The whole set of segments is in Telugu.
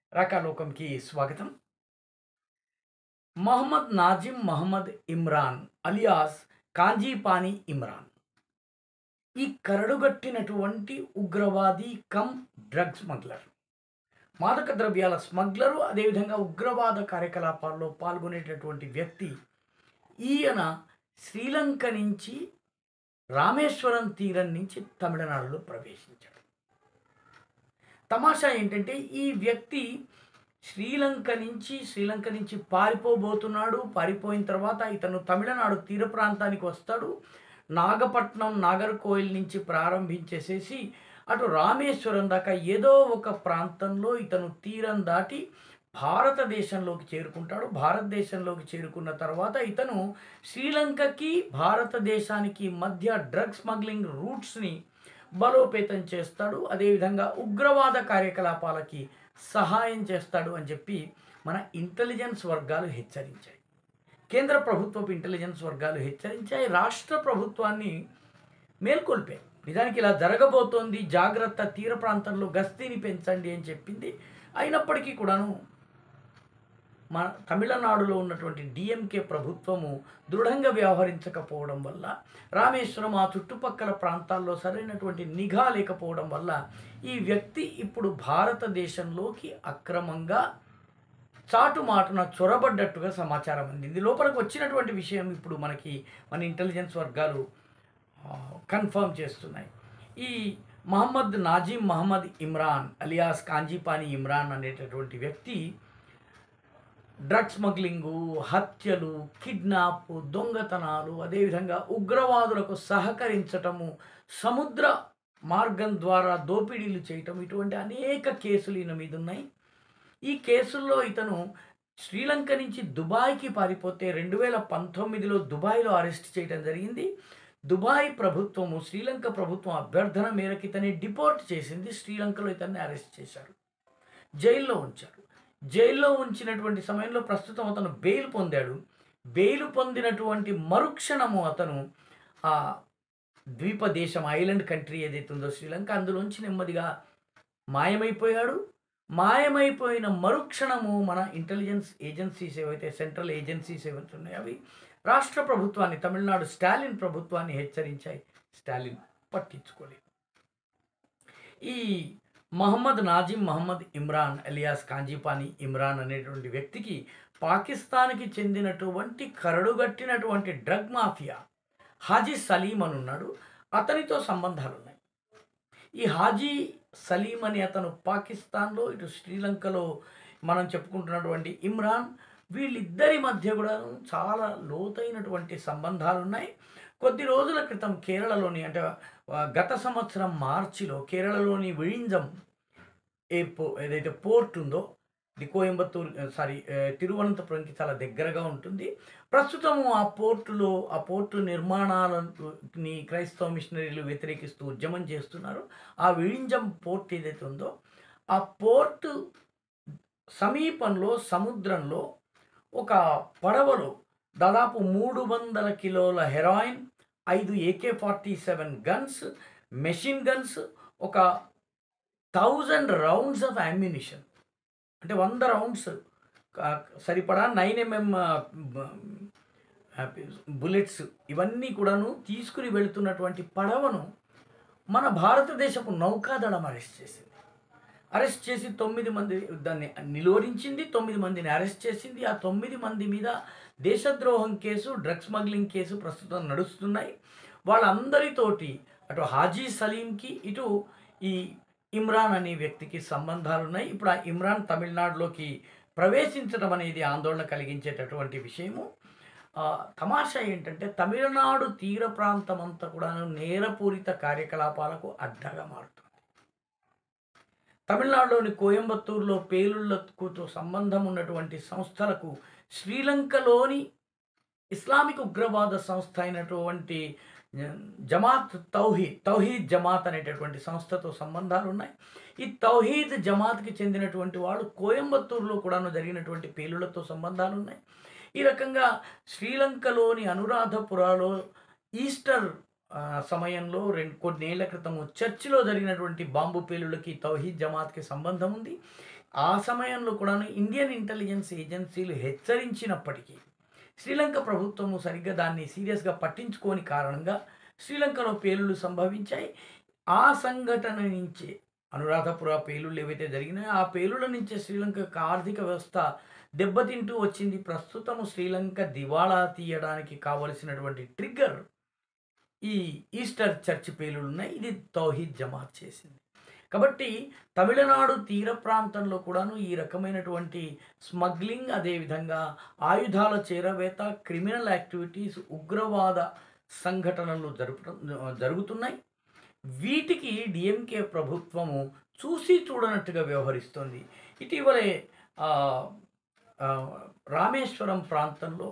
రకాలోకంకి స్వాగతం మహమ్మద్ నాజిం మహమ్మద్ ఇమ్రాన్ అలియాస్ కాంజీపాని ఇమ్రాన్ ఈ కరడుగట్టినటువంటి ఉగ్రవాది కమ్ డ్రగ్ స్మగ్లర్ మాదక ద్రవ్యాల స్మగ్లరు అదేవిధంగా ఉగ్రవాద కార్యకలాపాల్లో పాల్గొనేటటువంటి వ్యక్తి ఈయన శ్రీలంక నుంచి రామేశ్వరం తీరం నుంచి తమిళనాడులో ప్రవేశించాడు తమాషా ఏంటంటే ఈ వ్యక్తి శ్రీలంక నుంచి శ్రీలంక నుంచి పారిపోబోతున్నాడు పారిపోయిన తర్వాత ఇతను తమిళనాడు తీర ప్రాంతానికి వస్తాడు నాగపట్నం నాగర్కోయిల్ నుంచి ప్రారంభించేసేసి అటు రామేశ్వరం దాకా ఏదో ఒక ప్రాంతంలో ఇతను తీరం దాటి భారతదేశంలోకి చేరుకుంటాడు భారతదేశంలోకి చేరుకున్న తర్వాత ఇతను శ్రీలంకకి భారతదేశానికి మధ్య డ్రగ్ స్మగ్లింగ్ రూట్స్ని బలోపేతం చేస్తాడు అదేవిధంగా ఉగ్రవాద కార్యకలాపాలకి సహాయం చేస్తాడు అని చెప్పి మన ఇంటెలిజెన్స్ వర్గాలు హెచ్చరించాయి కేంద్ర ప్రభుత్వపు ఇంటెలిజెన్స్ వర్గాలు హెచ్చరించాయి రాష్ట్ర ప్రభుత్వాన్ని మేల్కొల్పాయి నిజానికి ఇలా జరగబోతోంది జాగ్రత్త తీర ప్రాంతంలో గస్తీని పెంచండి అని చెప్పింది అయినప్పటికీ కూడాను మన తమిళనాడులో ఉన్నటువంటి డిఎంకే ప్రభుత్వము దృఢంగా వ్యవహరించకపోవడం వల్ల రామేశ్వరం ఆ చుట్టుపక్కల ప్రాంతాల్లో సరైనటువంటి నిఘా లేకపోవడం వల్ల ఈ వ్యక్తి ఇప్పుడు భారతదేశంలోకి అక్రమంగా చాటుమాటున చొరబడ్డట్టుగా సమాచారం అందింది లోపలికి వచ్చినటువంటి విషయం ఇప్పుడు మనకి మన ఇంటెలిజెన్స్ వర్గాలు కన్ఫర్మ్ చేస్తున్నాయి ఈ మహమ్మద్ నాజీం మహమ్మద్ ఇమ్రాన్ అలియాస్ కాంజీపాని ఇమ్రాన్ అనేటటువంటి వ్యక్తి డ్రగ్ స్మగ్లింగు హత్యలు కిడ్నాప్ దొంగతనాలు అదేవిధంగా ఉగ్రవాదులకు సహకరించటము సముద్ర మార్గం ద్వారా దోపిడీలు చేయటం ఇటువంటి అనేక కేసులు ఈయన మీద ఉన్నాయి ఈ కేసుల్లో ఇతను శ్రీలంక నుంచి దుబాయ్కి పారిపోతే రెండు వేల పంతొమ్మిదిలో దుబాయ్లో అరెస్ట్ చేయడం జరిగింది దుబాయ్ ప్రభుత్వము శ్రీలంక ప్రభుత్వం అభ్యర్థన మేరకు ఇతన్ని డిపోర్ట్ చేసింది శ్రీలంకలో ఇతన్ని అరెస్ట్ చేశారు జైల్లో ఉంచారు జైల్లో ఉంచినటువంటి సమయంలో ప్రస్తుతం అతను బెయిల్ పొందాడు బెయిల్ పొందినటువంటి మరుక్షణము అతను ఆ ద్వీప దేశం ఐలాండ్ కంట్రీ ఏదైతే ఉందో శ్రీలంక అందులోంచి నెమ్మదిగా మాయమైపోయాడు మాయమైపోయిన మరుక్షణము మన ఇంటెలిజెన్స్ ఏజెన్సీస్ ఏవైతే సెంట్రల్ ఏజెన్సీస్ ఏవైతే ఉన్నాయో అవి రాష్ట్ర ప్రభుత్వాన్ని తమిళనాడు స్టాలిన్ ప్రభుత్వాన్ని హెచ్చరించాయి స్టాలిన్ పట్టించుకోలేదు ఈ మహమ్మద్ నాజిం మహమ్మద్ ఇమ్రాన్ అలియాస్ కాంజీపాని ఇమ్రాన్ అనేటువంటి వ్యక్తికి పాకిస్తాన్కి చెందినటువంటి కరడుగట్టినటువంటి డ్రగ్ మాఫియా హాజీ సలీం అని ఉన్నాడు అతనితో సంబంధాలు ఉన్నాయి ఈ హాజీ సలీం అని అతను పాకిస్తాన్లో ఇటు శ్రీలంకలో మనం చెప్పుకుంటున్నటువంటి ఇమ్రాన్ వీళ్ళిద్దరి మధ్య కూడా చాలా లోతైనటువంటి సంబంధాలు ఉన్నాయి కొద్ది రోజుల క్రితం కేరళలోని అంటే ఆ, గత సంవత్సరం మార్చిలో కేరళలోని విழிంజం ఏ పో ఏదైతే పోర్ట్ ఉందో ఇది కోయంబత్తూరు సారీ తిరువనంతపురంకి చాలా దగ్గరగా ఉంటుంది ప్రస్తుతము ఆ పోర్టులో ఆ పోర్టు నిర్మాణాలని క్రైస్తవ మిషనరీలు వ్యతిరేకిస్తూ ఉద్యమం చేస్తున్నారు ఆ విழிంజం పోర్ట్ ఏదైతే ఉందో ఆ పోర్టు సమీపంలో సముద్రంలో ఒక పడవలో దాదాపు మూడు వందల కిలోల హెరాయిన్ ఐదు AK forty seven guns machine guns ఒక థౌజండ్ రౌండ్స్ ఆఫ్ అమ్యునిషన్ అంటే వంద రౌండ్స్ సరిపడా నైన్ ఎంఎం బుల్లెట్స్ ఇవన్నీ కూడాను తీసుకుని వెళుతున్నటువంటి పడవను మన భారతదేశపు నౌకాదళం అరెస్ట్ చేసింది అరెస్ట్ చేసి తొమ్మిది మంది దాన్ని నిలువరించింది తొమ్మిది మందిని అరెస్ట్ చేసింది ఆ తొమ్మిది మంది మీద దేశద్రోహం కేసు డ్రగ్ స్మగ్లింగ్ కేసు ప్రస్తుతం నడుస్తున్నాయి వాళ్ళందరితోటి అటు హాజీ సలీంకి ఇటు ఈ ఇమ్రాన్ అనే వ్యక్తికి సంబంధాలు ఉన్నాయి ఇప్పుడు ఆ ఇమ్రాన్ తమిళనాడులోకి ప్రవేశించడం అనేది ఆందోళన కలిగించేటటువంటి విషయము ఆ, తమాషా ఏంటంటే తమిళనాడు తీర ప్రాంతం అంతా కూడా నేరపూరిత కార్యకలాపాలకు అడ్డగా మారుతుంది తమిళనాడులోని కోయంబత్తూరులో పేలుళ్లకు సంబంధం ఉన్నటువంటి సంస్థలకు శ్రీలంకలోని ఇస్లామిక్ ఉగ్రవాద సంస్థ అయినటువంటి జమాత్ తౌహీద్ తౌహీద్ జమాత్ అనేటటువంటి సంస్థతో సంబంధాలు ఉన్నాయి ఈ తౌహీద్ జమాత్కి చెందినటువంటి వాళ్ళు కోయంబత్తూరులో కూడాను జరిగినటువంటి పేలుళ్లతో సంబంధాలు ఉన్నాయి ఈ రకంగా శ్రీలంకలోని అనురాధపురాలో ఈస్టర్ ఆ, సమయంలో రెండు కొన్నేళ్ల క్రితము చర్చిలో జరిగినటువంటి బాంబు పేలుళ్ళకి తౌహీద్ జమాత్కి సంబంధం ఉంది ఆ సమయంలో కూడా ఇండియన్ ఇంటెలిజెన్స్ ఏజెన్సీలు హెచ్చరించినప్పటికీ శ్రీలంక ప్రభుత్వము సరిగ్గా దాన్ని సీరియస్గా పట్టించుకోని కారణంగా శ్రీలంకలో పేలుళ్ళు సంభవించాయి ఆ సంఘటన నుంచే అనురాధపుర పేలుళ్ళు ఏవైతే జరిగినాయో ఆ పేలుళ్ళ నుంచే శ్రీలంక యొక్క ఆర్థిక వ్యవస్థ దెబ్బతింటూ వచ్చింది ప్రస్తుతము శ్రీలంక దివాళా తీయడానికి కావలసినటువంటి ట్రిగ్గర్ ఈ ఈస్టర్ చర్చ్ పేలుళ్ళు ఉన్నాయి ఇది తౌహీద్ జమాత్ చేసింది కాబట్టి తమిళనాడు తీర ప్రాంతంలో కూడాను ఈ రకమైనటువంటి స్మగ్లింగ్ అదేవిధంగా ఆయుధాల చేరవేత క్రిమినల్ యాక్టివిటీస్ ఉగ్రవాద సంఘటనలు జరుపు జరుగుతున్నాయి వీటికి డిఎంకే ప్రభుత్వము చూసి చూడనట్టుగా వ్యవహరిస్తుంది ఇటీవలే ఆ, ఆ, రామేశ్వరం ప్రాంతంలో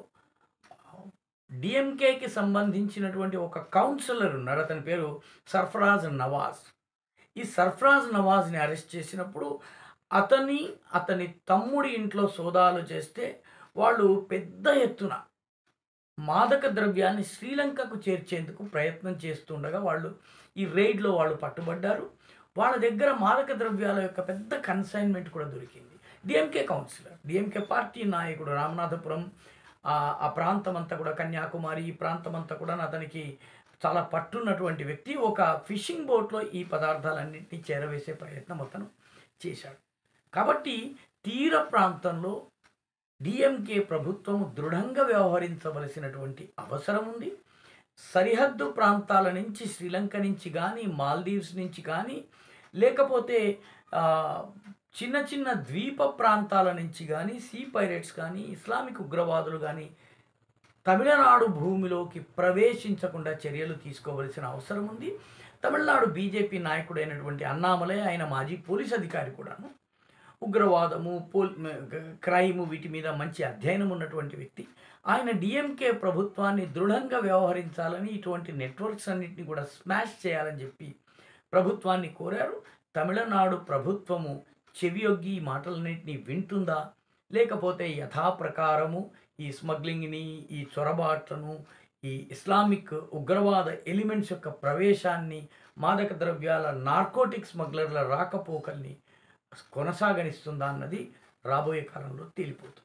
డిఎంకేకి సంబంధించినటువంటి ఒక కౌన్సిలర్ ఉన్నాడు అతని పేరు సర్ఫరాజ్ నవాజ్ ఈ సర్ఫరాజ్ నవాజ్ని అరెస్ట్ చేసినప్పుడు అతని అతని తమ్ముడి ఇంట్లో సోదాలు చేస్తే వాళ్ళు పెద్ద ఎత్తున మాదక ద్రవ్యాన్ని శ్రీలంకకు చేర్చేందుకు ప్రయత్నం చేస్తుండగా వాళ్ళు ఈ రైడ్లో వాళ్ళు పట్టుబడ్డారు వాళ్ళ దగ్గర మాదక ద్రవ్యాల యొక్క పెద్ద కన్సైన్మెంట్ కూడా దొరికింది డిఎంకే కౌన్సిలర్ డిఎంకే పార్టీ నాయకుడు రామనాథపురం ఆ ఆ ప్రాంతం అంతా కూడా కన్యాకుమారి ఈ ప్రాంతం అంతా కూడా అతనికి చాలా పట్టున్నటువంటి వ్యక్తి ఒక ఫిషింగ్ బోట్లో ఈ పదార్థాలన్నింటినీ చేరవేసే ప్రయత్నం అతను చేశాడు కాబట్టి తీర ప్రాంతంలో డిఎంకే ప్రభుత్వం దృఢంగా వ్యవహరించవలసినటువంటి అవసరం ఉంది సరిహద్దు ప్రాంతాల నుంచి శ్రీలంక నుంచి కానీ మాల్దీవ్స్ నుంచి కానీ లేకపోతే ఆ, చిన్న చిన్న ద్వీప ప్రాంతాల నుంచి కానీ సీ పైరేట్స్ కానీ ఇస్లామిక్ ఉగ్రవాదులు కానీ తమిళనాడు భూమిలోకి ప్రవేశించకుండా చర్యలు తీసుకోవలసిన అవసరం ఉంది తమిళనాడు బీజేపీ నాయకుడైనటువంటి అన్నామలై ఆయన మాజీ పోలీస్ అధికారి కూడాను ఉగ్రవాదము పోల్ క్రైము వీటి మీద మంచి అధ్యయనం ఉన్నటువంటి వ్యక్తి ఆయన డిఎంకే ప్రభుత్వాన్ని దృఢంగా వ్యవహరించాలని ఇటువంటి నెట్వర్క్స్ అన్నింటినీ కూడా స్మాష్ చేయాలని చెప్పి ప్రభుత్వాన్ని కోరారు తమిళనాడు ప్రభుత్వము చెవియొగ్గి ఈ మాటలన్నింటినీ వింటుందా లేకపోతే యథాప్రకారము ఈ స్మగ్లింగ్ని ఈ చొరబాట్లను ఈ ఇస్లామిక్ ఉగ్రవాద ఎలిమెంట్స్ యొక్క ప్రవేశాన్ని మాదక ద్రవ్యాల నార్కోటిక్ స్మగ్లర్ల రాకపోకల్ని కొనసాగనిస్తుందా అన్నది రాబోయే కాలంలో తేలిపోతుంది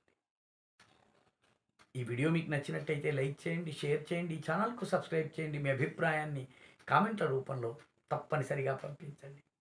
ఈ వీడియో మీకు నచ్చినట్టయితే లైక్ చేయండి షేర్ చేయండి ఈ ఛానల్కు సబ్స్క్రైబ్ చేయండి మీ అభిప్రాయాన్ని కామెంట్ల రూపంలో తప్పనిసరిగా పంపించండి